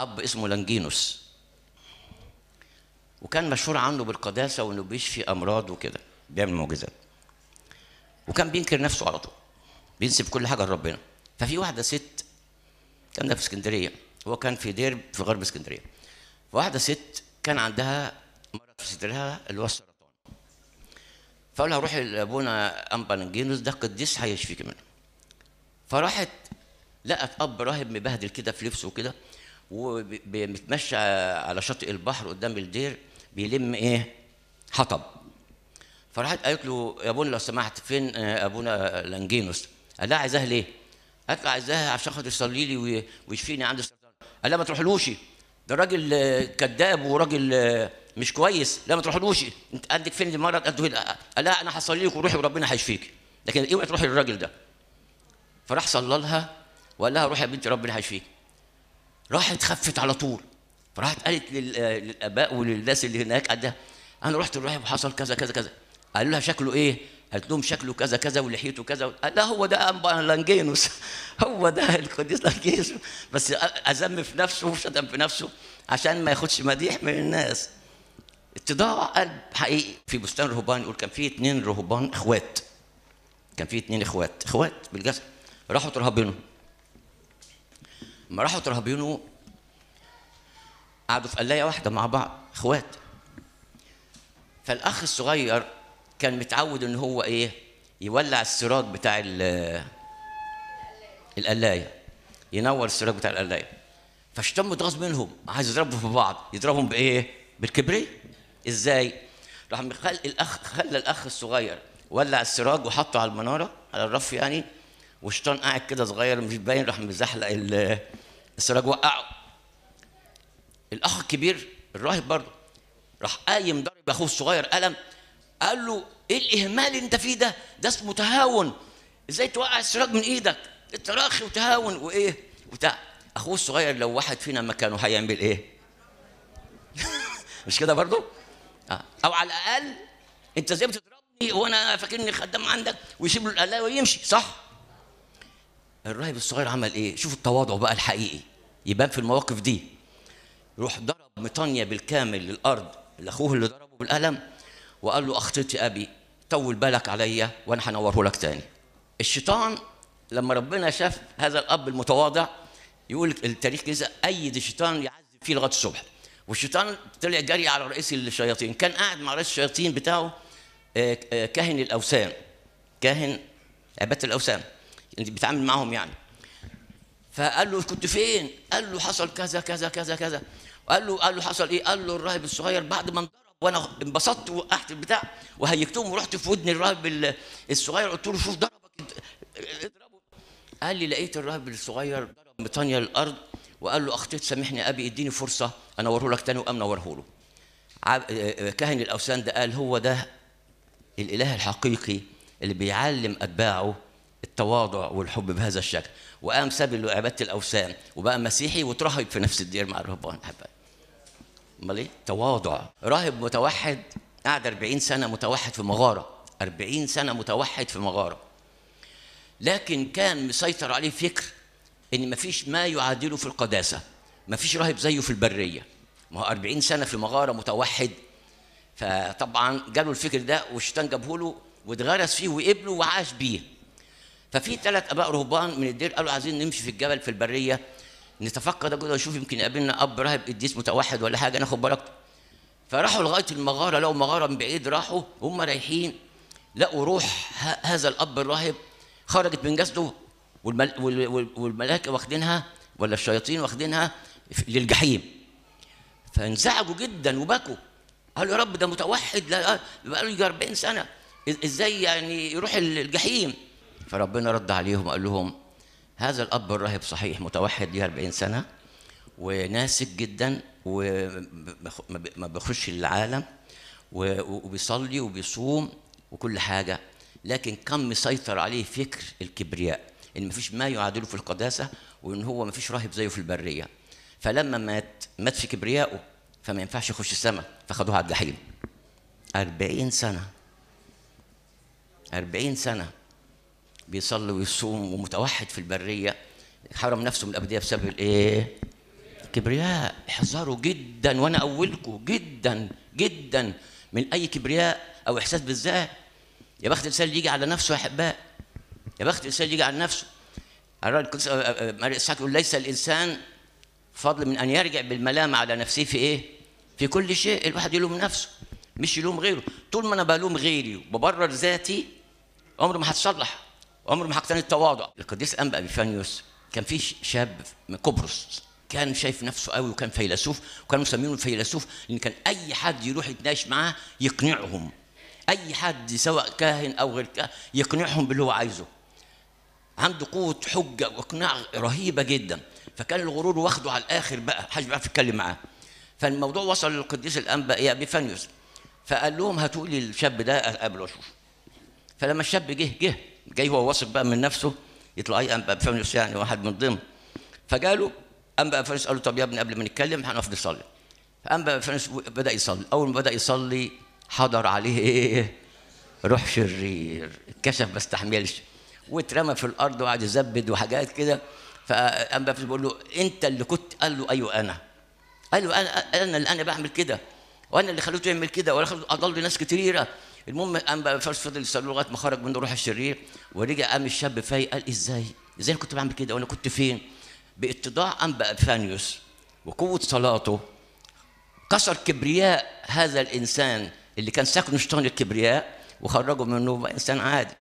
اب اسمه لانجينوس وكان مشهور عنه بالقداسه وانه بيشفي امراض وكده بيعمل معجزات وكان بينكر نفسه على طول بينسب كل حاجه لربنا ففي واحده ست كان ده في اسكندريه هو كان في دير في غرب اسكندريه واحده ست كان عندها مرض في صدرها اللي هو السرطان فقال لها روحي لابونا انبا لانجينوس ده قديس هيشفيك منه فراحت لقت اب راهب مبهدل كده في لبسه وكده ومتمشى على شاطئ البحر قدام الدير بيلم ايه حطب فراحت قالت له يا ابونا لو سمحت فين آه، ابونا لانجينوس قال لها عايزاها ليه قالت له عايزاها عشان خاطر يصلي لي وي- ويشفيني عندي سرطان قال لها ما تروحلوش ده راجل آه، كذاب وراجل آه، مش كويس لا ما تروحلوش انت عندك فين المرض قالت له لا. قال لها انا هصلي لك وروحي وربنا هيشفيك لكن اوعي تروحي للراجل ده فراح صلى لها وقال لها روحي يا بنتي ربنا هيشفيك راحت خفت على طول فراحت قالت لل- آه، للاباء وللناس اللي هناك قال انا رحت الراهب وحصل كذا كذا كذا قالوا لها شكله ايه؟ قالت لهم شكله كذا كذا ولحيته كذا قال لا هو ده انبا لانجينوس هو ده القديس لانجينوس بس اذم في نفسه وشتم في نفسه عشان ما ياخدش مديح من الناس اتضاع قلب حقيقي في بستان رهبان يقول كان في اتنين رهبان اخوات كان في اتنين اخوات اخوات بالجسد راحوا ترهبنوا لما راحوا ترهبنوا قعدوا في قلايه واحده مع بعض اخوات فالاخ الصغير كان متعود ان هو ايه يولع السراج بتاع ال- القلايه ينور السراج بتاع القلايه فاشتموا غصب منهم عايز يضربوا في بعض يضربهم بايه بالكبريت ازاي راح مخل الاخ خلى الاخ الصغير ولع السراج وحطه على المناره على الرف يعني وشيطان قاعد كده صغير مش باين راح مزحلق ال- السراج وقعه الاخ الكبير الراهب برضه راح قايم ضرب اخوه الصغير قلم قال له ايه الاهمال اللي انت فيه ده ده اسمه تهاون ازاي توقع السراج من ايدك التراخي وتهاون وايه وبتاع اخوه الصغير لو واحد فينا مكانه هيعمل ايه مش كده برضه آه. او على الاقل انت ازاي بتضربني وانا فاكرني خدام عندك ويسيب له القلايه ويمشي صح الراهب الصغير عمل ايه شوف التواضع بقى الحقيقي يبان في المواقف دي روح ضرب مطانية بالكامل للأرض لأخوه اللي ضربه بالقلم وقال له أخطيت يا أبي طول بالك عليا وأنا هنوره لك تاني الشيطان لما ربنا شاف هذا الأب المتواضع يقول التاريخ كده أيد الشيطان يعذب فيه لغاية الصبح والشيطان طلع جري على رئيس الشياطين كان قاعد مع رئيس الشياطين بتاعه آه، آه، كاهن الأوثان كاهن عبادة الأوثان اللي بيتعامل معاهم يعني فقال له كنت فين؟ قال له حصل كذا كذا كذا كذا قال له قال له حصل ايه؟ قال له الراهب الصغير بعد ما انضرب وانا انبسطت وقعت البتاع وهيجتهم ورحت في ودن الراهب ال- الصغير قلت له شوف ضربك اضربه قال لي لقيت الراهب الصغير ضرب مطانية الارض وقال له اخطيت سامحني يا ابي اديني فرصه انوره لك تاني وقام نوره له عب- آه، آه، كاهن الاوثان ده قال هو ده الاله الحقيقي اللي بيعلم اتباعه التواضع والحب بهذا الشكل وقام ساب له عباده الاوثان وبقى مسيحي وترهب في نفس الدير مع الرهبان احبائي امال ايه تواضع راهب متوحد قعد 40 سنه متوحد في مغاره 40 سنه متوحد في مغاره لكن كان مسيطر عليه فكر ان مفيش ما يعادله في القداسه مفيش راهب زيه في البريه ما هو 40 سنه في مغاره متوحد فطبعا جاله الفكر ده والشيطان جابه له واتغرس فيه وقبله وعاش بيه ففي ثلاث اباء رهبان من الدير قالوا عايزين نمشي في الجبل في البريه نتفقد كده ونشوف يمكن يقابلنا اب راهب قديس متوحد ولا حاجه ناخد بركته فراحوا لغايه المغاره لقوا مغاره من بعيد راحوا هم رايحين لقوا روح ه- هذا الاب الراهب خرجت من جسده والمل وال- وال- والملائكه واخدينها ولا الشياطين واخدينها في- للجحيم فانزعجوا جدا وبكوا قالوا يا رب ده متوحد لا بقى له يجي 40 سنه إز- ازاي يعني يروح الجحيم فربنا رد عليهم قال لهم هذا الاب الراهب صحيح متوحد ليه 40 سنه وناسك جدا وما بيخش العالم و- وبيصلي وبيصوم وكل حاجه لكن كان مسيطر عليه فكر الكبرياء ان مفيش ما يعادله في القداسه وان هو مفيش راهب زيه في البريه فلما مات مات في كبريائه فما ينفعش يخش السماء فخدوه على الجحيم أربعين سنة أربعين سنة بيصلي ويصوم ومتوحد في البرية حرم نفسه من الأبدية بسبب الإيه؟ الكبرياء احذروا جدا وانا اولكم جدا جدا من اي كبرياء او احساس بالذات يا بخت الانسان اللي يجي على نفسه يا احباء يا بخت الانسان اللي يجي على نفسه الراجل القديس ماري اسحاق يقول ليس الانسان فضل من ان يرجع بالملامه على نفسه في ايه؟ في كل شيء الواحد يلوم نفسه مش يلوم غيره طول ما انا بلوم غيري وببرر ذاتي عمري ما هتصلح عمري ما هقتني التواضع القديس انبا ابيفانيوس كان في شاب من قبرص كان شايف نفسه قوي وكان فيلسوف وكانوا مسمينه الفيلسوف لان كان اي حد يروح يتناقش معاه يقنعهم اي حد سواء كاهن او غير كاهن يقنعهم باللي هو عايزه عنده قوة حجة وإقناع رهيبة جدا فكان الغرور واخده على الآخر بقى محدش بيعرف يتكلم معاه فالموضوع وصل للقديس الأنبا إيه بيفانيوس فقال لهم هاتوا لي الشاب ده أقابله أشوف فلما الشاب جه جه جاي هو واثق بقى من نفسه يطلع أي أنبا بيفانيوس يعني واحد من ضمن فجاله أنبا بيفانيوس قال له طب يا ابني قبل ما نتكلم هنقف نصلي فأنبا بيفانيوس بدأ يصلي أول ما بدأ يصلي حضر عليه إيه روح شرير اتكشف ما استحملش واترمى في الارض وقعد يزبد وحاجات كده فقام بيقول له انت اللي كنت قال له ايوه انا قال له انا انا اللي انا بعمل كده وانا اللي خليته يعمل كده وانا خليته اضل ناس كتيره المهم قام بقى فارس فضل يصلي لغايه ما خرج منه روح الشرير ورجع قام الشاب فايق قال ازاي؟ ازاي كنت بعمل كده وانا كنت فين؟ باتضاع انبا ابفانيوس وقوه صلاته كسر كبرياء هذا الانسان اللي كان ساكن شيطان الكبرياء وخرجه منه بقى انسان عادي